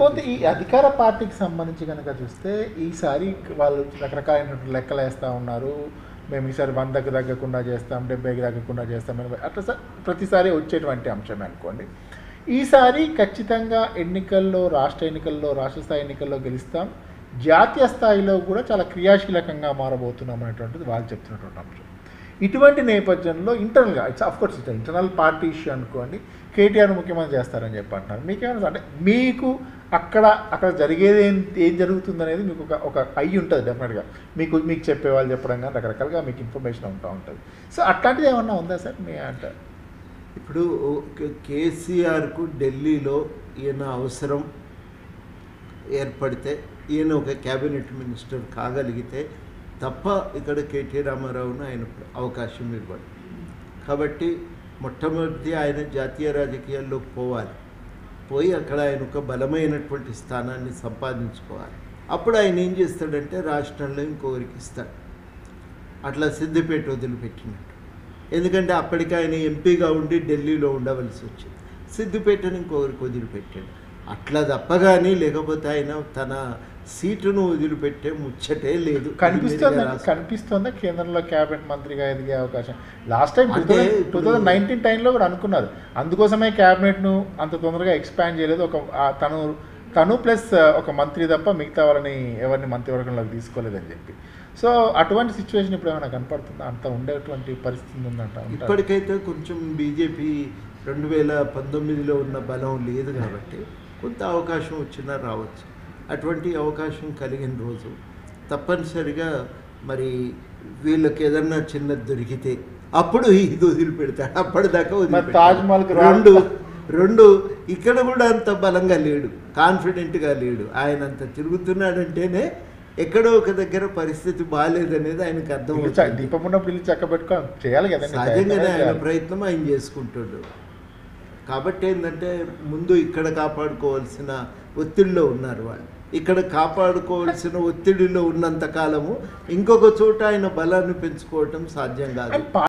పోతే ఈ అధికార పార్టీకి సంబంధించి కనుక చూస్తే ఈసారి వాళ్ళు రకరకాలైనటువంటి లెక్కలు వేస్తూ ఉన్నారు మేము ఈసారి వందకు తగ్గకుండా చేస్తాం డెబ్బైకి తగ్గకుండా చేస్తాం ఎనభై అట్లా స- ప్రతిసారి వచ్చేటువంటి అంశమే అనుకోండి ఈసారి ఖచ్చితంగా ఎన్నికల్లో రాష్ట్ర ఎన్నికల్లో రాష్ట్ర స్థాయి ఎన్నికల్లో గెలుస్తాం జాతీయ స్థాయిలో కూడా చాలా క్రియాశీలకంగా మారబోతున్నాం అనేటువంటిది వాళ్ళు చెప్తున్నటువంటి అంశం ఇటువంటి నేపథ్యంలో ఇంటర్నల్గా it's of course it's internal party issue అనుకోండి కేటీఆర్ ముఖ్యమంత్రి చేస్తారని చెప్పి అంటున్నారు మీకేమైనా అంటే మీకు అక్కడ అక్కడ జరిగేది ఏం ఏం జరుగుతుంది అనేది మీకు ఒక ఒక అయ్యి ఉంటుంది డెఫినెట్గా మీకు మీకు చెప్పేవాళ్ళు చెప్పడం కానీ రకరకాలుగా మీకు ఇన్ఫర్మేషన్ ఉంటూ ఉంటుంది సో అట్లాంటిది ఏమన్నా ఉందా సార్ మీ అంటారు ఇప్పుడు కే- కేసీఆర్కు ఢిల్లీలో ఈయన అవసరం ఏర్పడితే ఈయన ఒక క్యాబినెట్ మినిస్టర్ కాగలిగితే తప్ప ఇక్కడ కేటీ రామారావును ఆయన అవకాశం ఇవ్వడు కాబట్టి మొట్టమొదటి ఆయన జాతీయ రాజకీయాల్లోకి పోవాలి పోయి అక్కడ ఆయన ఒక బలమైనటువంటి స్థానాన్ని సంపాదించుకోవాలి అప్పుడు ఆయన ఏం చేస్తాడంటే రాష్ట్రంలో ఇంకొకరికి ఇస్తాడు అట్లా సిద్దిపేట వదిలిపెట్టినట్టు ఎందుకంటే అప్పటికి ఆయన ఎంపీగా ఉండి ఢిల్లీలో ఉండవలసి వచ్చింది సిద్దిపేటని ఇంకొకరికి వదిలిపెట్టాడు అట్లా తప్పగాని లేకపోతే ఆయన తన సీటును వదిలిపెట్టే ముచ్చటే లేదు కనిపిస్తుందా రాష్ట్రం- కనిపిస్తుందా కేంద్రంలో క్యాబినెట్ మంత్రిగా ఎదిగే అవకాశం లాస్ట్ టైం టూ అంటే థౌసండ్ టూ ఇప్పుడు- థౌసండ్ నైన్టీన్ టైంలో కూడా అనుకున్నారు అందుకోసమే క్యాబినెట్ను అంత తొందరగా ఎక్స్పాండ్ చేయలేదు ఒక ఆ తను తను ప్లస్ ఒక మంత్రి తప్ప మిగతా వాళ్ళని ఎవరిని మంత్రివర్గంలోకి తీసుకోలేదని చెప్పి సో అటువంటి సిచ్యువేషన్ ఇప్పుడు ఏమైనా కనపడుతుందా అంత ఉండేటువంటి పరిస్థితి ఉందంట ఉంటారా? ఇప్పటికైతే కొంచెం బీజేపీ రెండు వేల పంతొమ్మిదిలో ఉన్న బలం లేదు కాబట్టి కొంత అవకాశం వచ్చినా రావచ్చు అటువంటి అవకాశం కలిగిన రోజు తప్పనిసరిగా మరి వీళ్ళకి ఏదన్నా చిన్నది దొరికితే అప్పుడు ఇది వదిలిపెడతాడు అప్పటిదాకా వదిలిపెట్టాడు. తాజ్ మహల్కి రా- రెండు రెండు ఇక్కడ కూడా అంత బలంగా లేడు కాన్ఫిడెంట్గా లేడు ఆయన అంత తిరుగుతున్నాడంటేనే ఎక్కడో ఒక దగ్గర పరిస్థితి బాగాలేదనేది ఆయనకు అర్థం ఇల్లు చ- దీపం ఉన్నప్పుడు ఇల్లు చక్క పెట్టుకోవాలి చేయాలి కదండి సహజంగానే ఆయన చేయాలి. ప్రయత్నం ఆయన చేసుకుంటాడు కాబట్టి ఏంటంటే ముందు ఇక్కడ కాపాడుకోవాల్సిన ఒత్తిడిలో ఉన్నారు వాళ్ళు ఇక్కడ కాపాడుకోవాల్సిన ఒత్తిడిలో ఉన్నంత కాలము ఇంకొక చోట ఆయన బలాన్ని పెంచుకోవటం సాధ్యం కాదు అండ్